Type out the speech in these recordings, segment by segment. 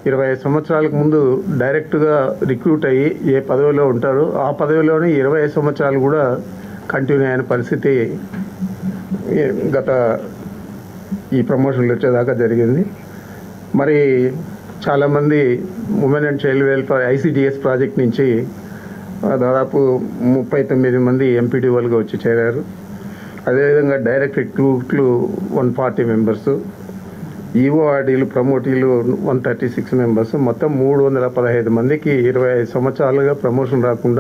ఇరవై ఐదు సంవత్సరాలకు ముందు డైరెక్ట్గా రిక్రూట్ అయ్యి ఏ పదవిలో ఉంటారో ఆ పదవిలోనే ఇరవై ఐదు సంవత్సరాలు కూడా కంటిన్యూ అయిన పరిస్థితి ఈ గత ఈ ప్రమోషన్లు వచ్చేదాకా జరిగింది మరి చాలామంది women and child welfare ICDS project నుంచి ఆ, దాదాపు ముప్పై తొమ్మిది మంది ఎంపీడీఓలుగా వచ్చి చేరారు అదేవిధంగా డైరెక్ట్ రిక్రూట్లు వన్ ఫార్టీ మెంబర్స్ ఈఓఆర్డీలు ప్రమోటీలు వన్ థర్టీ సిక్స్ మెంబర్స్ మొత్తం మూడు వందల పదహైదు మందికి ఇరవై ఐదు సంవత్సరాలుగా ప్రమోషన్ రాకుండా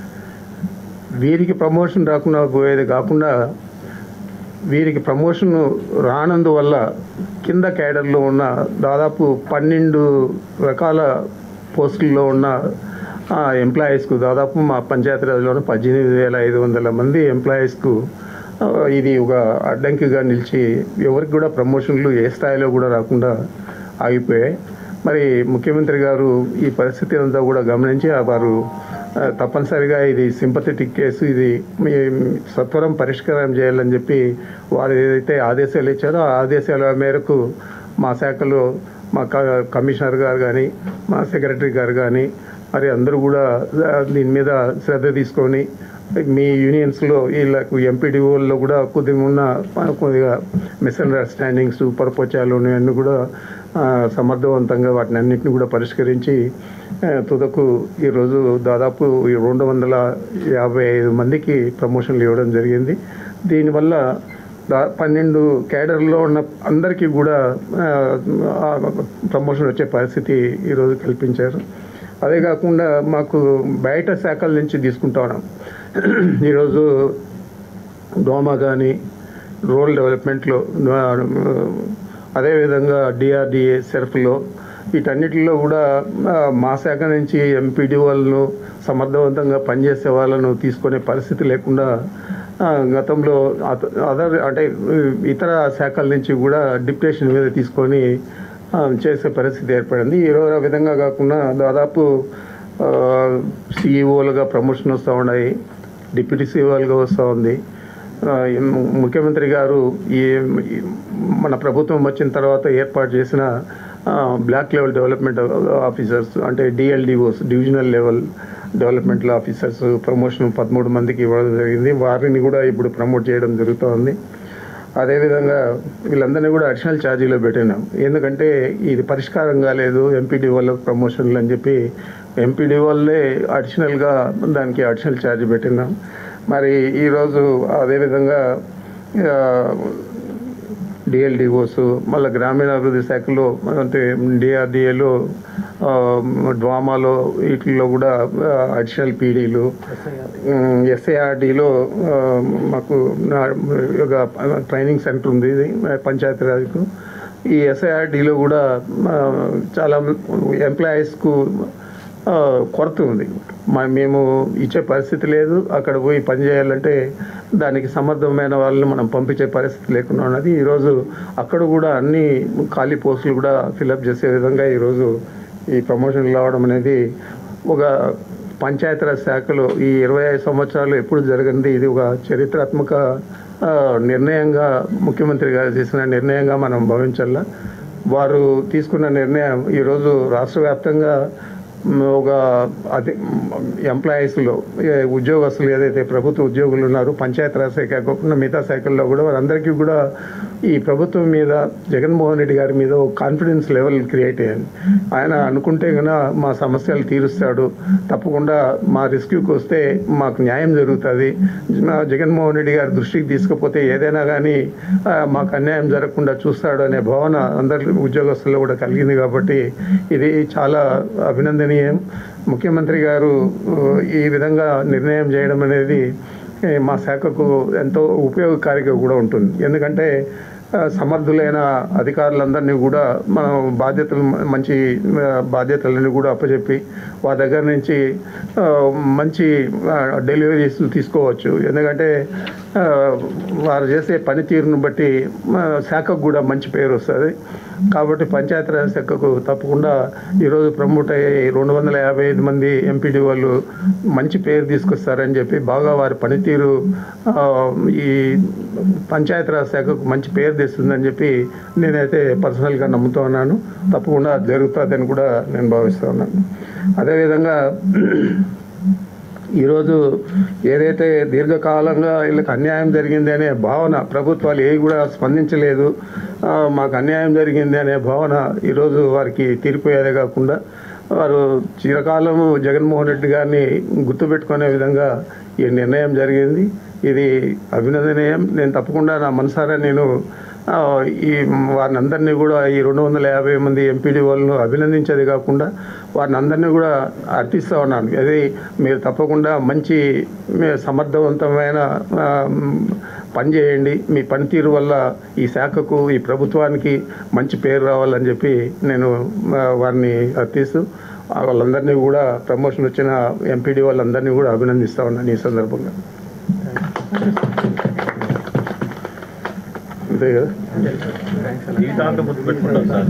వీరికి ప్రమోషన్ రాకుండా పోయేది కాకుండా వీరికి ప్రమోషన్ రానందువల్ల కింద క్యాడర్లో ఉన్న దాదాపు పన్నెండు రకాల పోస్టుల్లో ఉన్న ఎంప్లాయీస్కు దాదాపు మా పంచాయతీరాజ్లోనే పద్దెనిమిది వేల ఐదు వందల మంది ఎంప్లాయీస్కు ఆ, ఇది ఒక అడ్డంకిగా నిలిచి ఎవరికి కూడా ప్రమోషన్లు ఏ స్థాయిలో కూడా రాకుండా ఆగిపోయాయి మరి ముఖ్యమంత్రి గారు ఈ పరిస్థితి అంతా కూడా గమనించి ఆ వారు ఆ, తప్పనిసరిగా ఇది సింపథెటిక్ కేసు ఇది మీ సత్వరం పరిష్కారం చేయాలని చెప్పి వారు ఏదైతే ఆదేశాలు ఇచ్చారో ఆ ఆదేశాల మేరకు మా శాఖలో మా క- కమిషనర్ గారు కానీ మా సెక్రటరీ గారు కానీ మరి అందరూ కూడా ఆ, దీని మీద శ్రద్ధ తీసుకొని మీ యూనియన్స్లో వీళ్ళకు ఎంపీడీఓల్లో కూడా కొద్దిగా ఉన్న కొద్దిగా మిస్అండర్స్టాండింగ్స్ పరపచాలు అన్నీ కూడా ఆ, సమర్థవంతంగా వాటిని అన్నింటిని కూడా పరిష్కరించి ఆ, తుదకు ఈరోజు దాదాపు ఈ రెండు వందల యాభై ఐదు మందికి ప్రమోషన్లు ఇవ్వడం జరిగింది దీనివల్ల దా పన్నెండు క్యాడర్లో ఉన్న అందరికీ కూడా ఆ, ఆ, ప్రమోషన్ వచ్చే పరిస్థితి ఈరోజు కల్పించారు అదే కాకుండా మాకు బయట శాఖల నుంచి తీసుకుంటా ఉన్నాం ఈరోజు డోమా కానీ రూరల్ డెవలప్మెంట్లో ఆ, అదేవిధంగా డిఆర్డిఏ సెర్ఫ్లో వీటన్నిటిలో కూడా ఆ, మా శాఖ నుంచి ఎంపీడీ వాళ్ళను సమర్థవంతంగా పనిచేసే వాళ్ళను తీసుకునే పరిస్థితి లేకుండా ఆ, గతంలో అత- అదర్ అంటే ఇతర శాఖల నుంచి కూడా డిప్యుటేషన్ మీద తీసుకొని ఆ, చేసే పరిస్థితి ఏర్పడింది ఈ రోజు ఆ విధంగా కాకుండా దాదాపు సిఈఓలుగా ప్రమోషన్ వస్తూ ఉన్నాయి డిప్యూటీ సిఇఓలుగా వస్తూ ఉంది ఆ, ము- ముఖ్యమంత్రి గారు ఈ ఈ మన ప్రభుత్వం వచ్చిన తర్వాత ఏర్పాటు చేసిన ఆ, బ్లాక్ లెవెల్ డెవలప్మెంట్ ఆఫీసర్స్ అంటే DLDOs divisional level development officers promotion పదమూడు మందికి ఇవ్వడం జరిగింది వారిని కూడా ఇప్పుడు ప్రమోట్ చేయడం జరుగుతోంది అదేవిధంగా వీళ్ళందరినీ కూడా అడిషనల్ ఛార్జీలో పెట్టినాం ఎందుకంటే ఇది పరిష్కారం కాలేదు ఎంపీడీ వాళ్ళ ప్రమోషన్లు అని చెప్పి ఎంపీడీ వాళ్ళే అడిషనల్గా దానికి అడిషనల్ ఛార్జ్ పెట్టినాం మరి ఈరోజు అదేవిధంగా ఆ, డిఎల్డిఓస్ మళ్ళీ గ్రామీణాభివృద్ధి శాఖలో అంటే డిఆర్డిఏలో డ్వామాలో వీటిల్లో కూడా అడిషనల్ పీడీలు ఎస్ఏఆర్డీలో మాకు నా- ఒక ట్రైనింగ్ సెంటర్ ఉంది ఇది పంచాయతీరాజ్కు ఈ ఎస్ఐఆర్డీలో కూడా ఆ, చాలా ఎంప్లాయీస్కు ఆ, కొరత ఉంది మా మేము ఇచ్చే పరిస్థితి లేదు అక్కడ పోయి పని చేయాలంటే దానికి సమర్థమైన వాళ్ళని మనం పంపించే పరిస్థితి లేకుండా ఉన్నది ఈరోజు అక్కడ కూడా అన్ని ఖాళీ పోస్టులు కూడా ఫిలప్ చేసే విధంగా ఈరోజు ఈ ప్రమోషన్లు రావడం అనేది ఒక పంచాయతీరాజ్ శాఖలో ఈ ఇరవై ఐదు సంవత్సరాలు ఎప్పుడు జరిగింది ఇది ఒక చరిత్రాత్మక ఆ, నిర్ణయంగా ముఖ్యమంత్రి గారు చేసిన నిర్ణయంగా మనం భావించాల వారు తీసుకున్న నిర్ణయం ఈరోజు రాష్ట్ర వ్యాప్తంగా మ్, ఒక అతి ఎంప్లాయీస్లో ఉద్యోగస్తులు ఏదైతే ప్రభుత్వ ఉద్యోగులు ఉన్నారో పంచాయతీరాజ్ శాఖ కాకుండా మిగతా శాఖల్లో కూడా వారందరికీ కూడా ఈ ప్రభుత్వం మీద జగన్మోహన్ రెడ్డి గారి మీద ఒక కాన్ఫిడెన్స్ లెవెల్ క్రియేట్ అయ్యింది ఆయన అనుకుంటే కనుక మా సమస్యలు తీరుస్తాడు తప్పకుండా మా రెస్క్యూకి వస్తే మాకు న్యాయం జరుగుతుంది మా జగన్మోహన్ రెడ్డి గారి దృష్టికి తీసుకపోతే ఏదైనా కానీ ఆ, మాకు అన్యాయం జరగకుండా చూస్తాడు అనే భావన అందరి ఉద్యోగస్తుల్లో కూడా కలిగింది కాబట్టి ఇది చాలా అభినందనీయం ముఖ్యమంత్రి గారు ఆ, ఈ విధంగా నిర్ణయం చేయడం అనేది ఏ, మా శాఖకు ఎంతో ఉపయోగకారిగా కూడా ఉంటుంది ఎందుకంటే ఆ, సమర్థులైన అధికారులందరినీ కూడా మనం బాధ్యతలు మ- మంచి ఆ, బాధ్యతలను కూడా అప్పచెప్పి వారి దగ్గర నుంచి ఆ, మంచి ఆ, డెలివరీస్ తీసుకోవచ్చు ఎందుకంటే ఆ, వారు చేసే పనితీరును బట్టి మా శాఖకు కూడా మంచి పేరు వస్తుంది కాబట్టి పంచాయతీరాజ్ శాఖకు తప్పకుండా ఈరోజు ప్రమోట్ అయ్యే రెండు వందల యాభై ఐదు మంది ఎంపీడీ వాళ్ళు మంచి పేరు తీసుకొస్తారని చెప్పి బాగా వారి పనితీరు ఆ, ఈ పంచాయతీరాజ్ శాఖకు మంచి పేరు తెస్తుందని చెప్పి నేనైతే పర్సనల్గా నమ్ముతూ ఉన్నాను తప్పకుండా అది జరుగుతుందని కూడా నేను భావిస్తూ ఉన్నాను అదేవిధంగా ఈరోజు ఏదైతే దీర్ఘకాలంగా వీళ్ళకి అన్యాయం జరిగింది అనే భావన ప్రభుత్వాలు ఏవి కూడా స్పందించలేదు ఆ, మాకు అన్యాయం జరిగింది అనే భావన ఈరోజు వారికి తీరిపోయేదే కాకుండా వారు చిరకాలము జగన్మోహన్ రెడ్డి గారిని గుర్తుపెట్టుకునే విధంగా ఈ నిర్ణయం జరిగింది ఇది అభినందనీయం నేను తప్పకుండా నా మనసారా నేను ఆ, ఈ వారిని అందరినీ కూడా ఈ రెండు వందల యాభై మంది ఎంపీడీ వాళ్ళను అభినందించేది కాకుండా వారిని అందరినీ కూడా అర్థిస్తూ ఉన్నాను అది మీరు తప్పకుండా మంచి మీ సమర్థవంతమైన ఆ, పని చేయండి మీ పనితీరు వల్ల ఈ శాఖకు ఈ ప్రభుత్వానికి మంచి పేరు రావాలని చెప్పి నేను ఆ, వారిని అర్థిస్తూ ఆ, వాళ్ళందరినీ కూడా ప్రమోషన్ వచ్చిన ఎంపీడీ వాళ్ళందరినీ కూడా అభినందిస్తా ఉన్నాను ఈ సందర్భంగా అంతే కదా జీవితాంతం గుర్తు పెట్టుకుంటాం సార్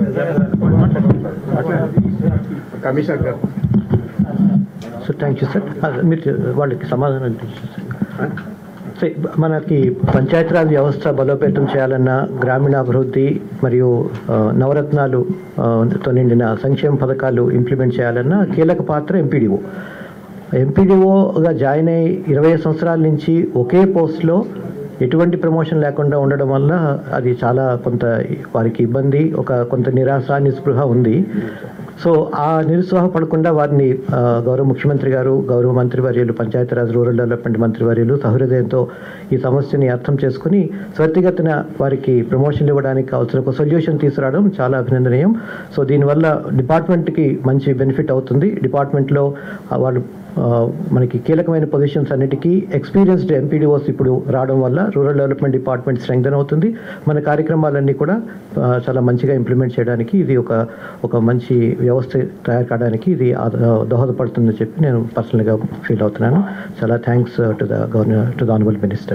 కమిషనర్ గారు సో థ్యాంక్ యూ సార్ అదే మీరు వాళ్ళకి సమాధానం ఇచ్చేసారు సో మనకి పంచాయతీరాజ్ వ్యవస్థ బలోపేతం చేయాలన్న గ్రామీణాభివృద్ధి మరియు ఆ, నవరత్నాలు ఆ, తో నిండిన సంక్షేమ పథకాలు ఇంప్లిమెంట్ చేయాలన్న కీలక పాత్ర ఎంపీడీఓ ఎంపీడీఓగా జాయిన్ అయ్యి ఇరవై సంవత్సరాల నుంచి ఒకే పోస్ట్లో ఎటువంటి ప్రమోషన్ లేకుండా ఉండడం వల్ల అది చాలా కొంత వారికి ఇబ్బంది ఒక కొంత నిరాశ నిస్పృహ ఉంది సో ఆ నిరుత్సాహపడకుండా వారిని ఆ, గౌరవ ముఖ్యమంత్రి గారు గౌరవ మంత్రి వర్యులు పంచాయతీరాజ్ రూరల్ డెవలప్మెంట్ మంత్రి వర్యులు సహృదయంతో ఈ సమస్యని అర్థం చేసుకుని త్వరితగతిన వారికి ప్రమోషన్లు ఇవ్వడానికి అవసరం ఒక సొల్యూషన్ తీసుకురావడం చాలా అభినందనీయం సో దీనివల్ల డిపార్ట్మెంట్కి మంచి బెనిఫిట్ అవుతుంది డిపార్ట్మెంట్లో ఆ, వాళ్ళు ఆ, మనకి కీలకమైన పొజిషన్స్ అన్నిటికీ ఎక్స్పీరియన్స్డ్ ఎంపీడీఓస్ ఇప్పుడు రావడం వల్ల రూరల్ డెవలప్మెంట్ డిపార్ట్మెంట్ స్ట్రెంగ్తన్ అవుతుంది మన కార్యక్రమాలన్నీ కూడా ఆ, చాలా మంచిగా ఇంప్లిమెంట్ చేయడానికి ఇది ఒక ఒక మంచి వ్యవస్థ తయారు కావడానికి ఇది ఆ- దోహదపడుతుందని చెప్పి నేను పర్సనల్గా ఫీల్ అవుతున్నాను చాలా thanks to the governor to the honourable minister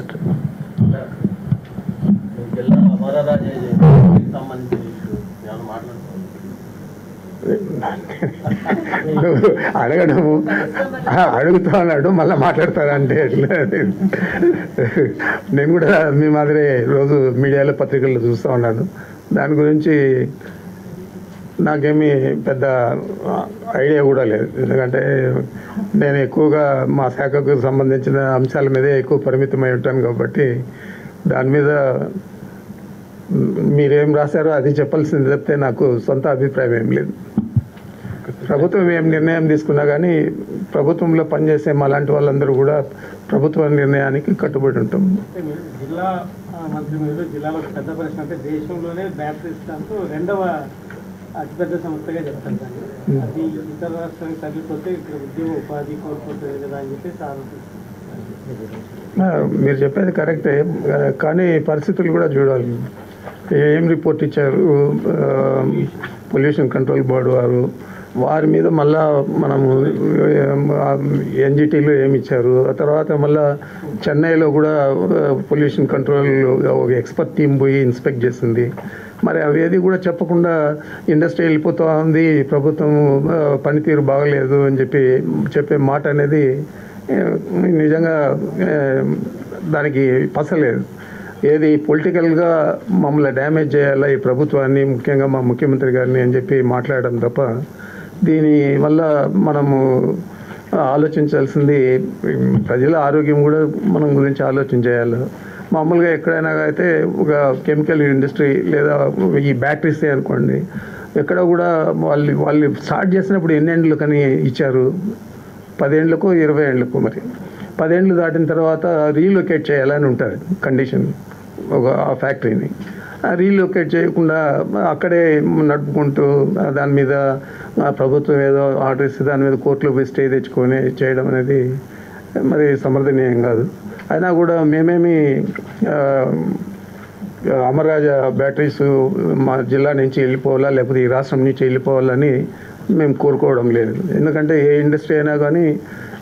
జిల్లా అమర రాజే సంబంధించి ఏమైనా మాట్లాడుకోవాలి నువ్వు అడగడము ఆ, అడుగుతా అన్నాడు మళ్ళీ మాట్లాడతానంటే ఎట్లా నేను కూడా మీ మాదిరే రోజు మీడియాలో పత్రికల్లో చూస్తూ ఉన్నాను దాని గురించి నాకేమీ పెద్ద ఐడియా కూడా లేదు ఎందుకంటే నేను ఎక్కువగా మా శాఖకు సంబంధించిన అంశాల మీదే ఎక్కువ పరిమితమై ఉంటాను కాబట్టి దాని మీద మీరేం రాశారో అది చెప్పాల్సింది చెప్తే నాకు సొంత అభిప్రాయం ఏం లేదు ప్రభుత్వం ఏం నిర్ణయం తీసుకున్నా కానీ ప్రభుత్వంలో పనిచేసే మాలాంటి వాళ్ళందరూ కూడా ప్రభుత్వ నిర్ణయానికి కట్టుబడి ఉంటాం అంటే మీరు జిల్లా ఆ, మంత్రి మీరు జిల్లాలో ఒక పెద్ద ప్రశ్న అంటే దేశంలోనే బ్యాటరీ స్టాంప్ రెండవ అతిపెద్ద సంస్థగా చెప్తారు దాన్ని అది ఇతర రాష్ట్రానికి తగ్గిపోతే ఇక్కడ ఉద్యోగ ఉపాధి కోల్పోతుంది కదా అని చెప్పేసి ఆలోచిస్తారు ఆ, మీరు చెప్పేది కరెక్టే ఆ, కానీ పరిస్థితులు కూడా చూడాలి ఏం రిపోర్ట్ ఇచ్చారు పొల్యూషన్ కంట్రోల్ బోర్డు వారు వారి మీద మళ్ళా మనము ఎన్జిటీలో ఏమి ఇచ్చారు ఆ తర్వాత మళ్ళా చెన్నైలో కూడా పొల్యూషన్ కంట్రోల్ ఒక ఎక్స్పర్ట్ టీం పోయి ఇన్స్పెక్ట్ చేసింది మరి అవేది కూడా చెప్పకుండా ఇండస్ట్రీ వెళ్ళిపోతూ ఉంది ప్రభుత్వం ఆ, పనితీరు బాగలేదు అని చెప్పి చెప్పే మాట అనేది ఏ, నిజంగా ఏ, దానికి పసలేదు ఏది పొలిటికల్గా మమ్మల్ని డ్యామేజ్ చేయాలా ఈ ప్రభుత్వాన్ని ముఖ్యంగా మా ముఖ్యమంత్రి గారిని అని చెప్పి మాట్లాడడం తప్ప దీని వల్ల మనము ఆలోచించాల్సింది ప్రజల ఆరోగ్యం కూడా మనం గురించి ఆలోచన చేయాలి మామూలుగా ఎక్కడైనా అయితే ఒక కెమికల్ ఇండస్ట్రీ లేదా ఈ బ్యాటరీస్ అనుకోండి ఎక్కడ కూడా వాళ్ళు వాళ్ళు స్టార్ట్ చేసినప్పుడు ఎన్ని ఏండ్లు కానీ ఇచ్చారు పదేండ్లకు ఇరవై ఏళ్ళకు మరి పదేండ్లు దాటిన తర్వాత రీలొకేట్ చేయాలని ఉంటుంది కండిషన్ ఒక ఆ ఫ్యాక్టరీని రీలొకేట్ చేయకుండా అక్కడే నడుపుకుంటూ ఆ దాని మీద ఆ ప్రభుత్వం ఏదో ఆర్డర్ ఇస్తే దాని మీద కోర్టులో పోయి స్టే తెచ్చుకొని చేయడం అనేది మరి సమర్థనీయం కాదు అయినా కూడా మేమేమి ఆ, అమర్రాజా బ్యాటరీస్ మా జిల్లా నుంచి వెళ్ళిపోవాలా లేకపోతే ఈ రాష్ట్రం నుంచి వెళ్ళిపోవాలని మేము కోరుకోవడం లేదు ఎందుకంటే ఏ ఇండస్ట్రీ అయినా కానీ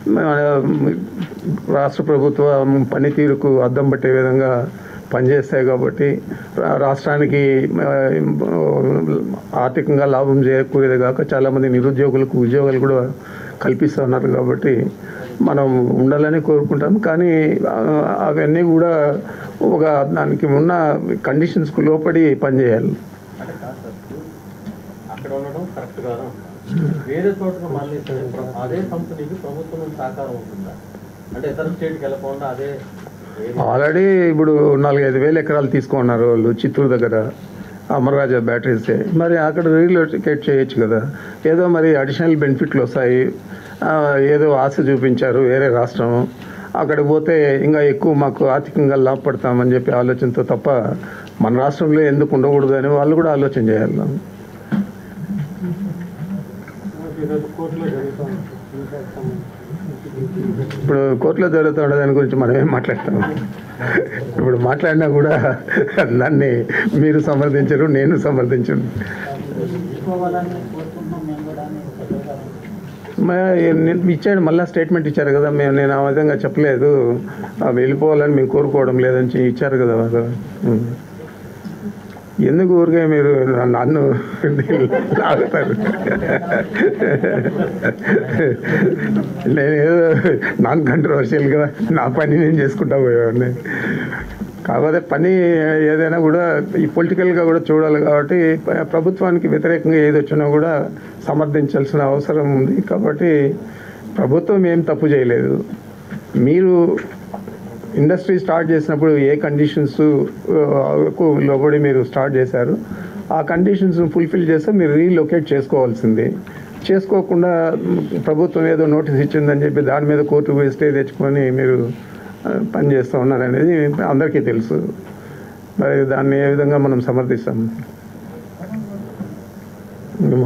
మన రాష్ట్ర ప్రభుత్వం పనితీరుకు అద్దం పట్టే విధంగా పనిచేస్తాయి కాబట్టి రా- రాష్ట్రానికి ఆ, ఆర్థికంగా లాభం చేకూరేది కాక చాలామంది నిరుద్యోగులకు ఉద్యోగాలు కూడా కల్పిస్తూ ఉన్నారు కాబట్టి మనం ఉండాలని కోరుకుంటాం కానీ ఆ, అవన్నీ కూడా ఒక దానికి ఉన్న కండిషన్స్కు లోపడి పనిచేయాలి అంటే కాదు సార్ అక్కడ ఉండడం కరెక్ట్ కాదు వేరే చోటకు మళ్ళీ అదే కంపెనీకి ప్రభుత్వం నుంచి సహకారం ఉంటుందా అంటే ఇతర స్టేట్కి వెళ్ళకుండా అదే వేరే ఆల్రెడీ ఇప్పుడు నాలుగైదు వేల ఎకరాలు తీసుకున్నారు వాళ్ళు చిత్తూరు దగ్గర అమర్రాజా బ్యాటరీస్ మరి అక్కడ రీలొకేట్ చేయొచ్చు కదా ఏదో మరి అడిషనల్ బెనిఫిట్లు వస్తాయి ఆ, ఏదో ఆశ చూపించారు వేరే రాష్ట్రం అక్కడికి పోతే ఇంకా ఎక్కువ మాకు ఆర్థికంగా లాభపడతామని చెప్పి ఆలోచనతో తప్ప మన రాష్ట్రంలో ఎందుకు ఉండకూడదు అని వాళ్ళు కూడా ఆలోచన చేయాలి ఈరోజు కోర్టులో జరుగుతుంది ఇంకా సంబంధించి ఇప్పుడు కోర్టులో జరుగుతున్న దాని గురించి మనం ఏం మాట్లాడతాం ఇప్పుడు మాట్లాడినా కూడా దాన్ని మీరు సమర్థించరు నేను సమర్థించను తీసుకోవాలని కోరుకుంటున్నాం మేము కూడా అని చెప్పగలం. మ- నేను ఇచ్చాడు మళ్ళీ స్టేట్మెంట్ ఇచ్చారు కదా మేము నేను ఆ విధంగా చెప్పలేదు ఆ, వెళ్ళిపోవాలని మేము కోరుకోవడం లేదని చె- ఇచ్చారు కదా వాళ్ళు. ఉం. ఎందుకు ఊరికే మీరు నన్ను లాగుతారు నేను ఏదో నాన్ కంట్రవర్షియల్గా నా పని నేను చేసుకుంటా పోయేవాడిని కాకపోతే పని ఏదైనా కూడా ఈ పొలిటికల్గా కూడా చూడాలి కాబట్టి ప- ప్రభుత్వానికి వ్యతిరేకంగా ఏది వచ్చినా కూడా సమర్థించాల్సిన అవసరం ఉంది కాబట్టి ప్రభుత్వం ఏం తప్పు చేయలేదు మీరు ఇండస్ట్రీ స్టార్ట్ చేసినప్పుడు ఏ కండిషన్స్ లోబడి మీరు స్టార్ట్ చేశారు ఆ కండిషన్స్ ఫుల్ఫిల్ చేస్తే మీరు రీలొకేట్ చేసుకోవాల్సింది చేసుకోకుండా మ్, ప్రభుత్వం ఏదో నోటీస్ ఇచ్చిందని చెప్పి దాని మీద కోర్టు పోయి స్టే తెచ్చుకొని మీరు ఆ, పని చేస్తూ ఉన్నారు అనేది అందరికీ తెలుసు మరి దాన్ని ఏ విధంగా మనం సమర్థిస్తాం ఏమో.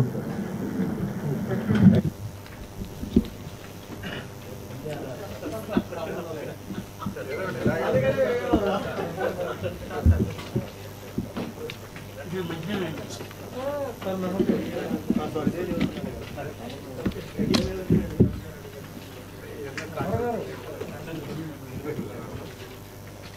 సార్ నమస్తే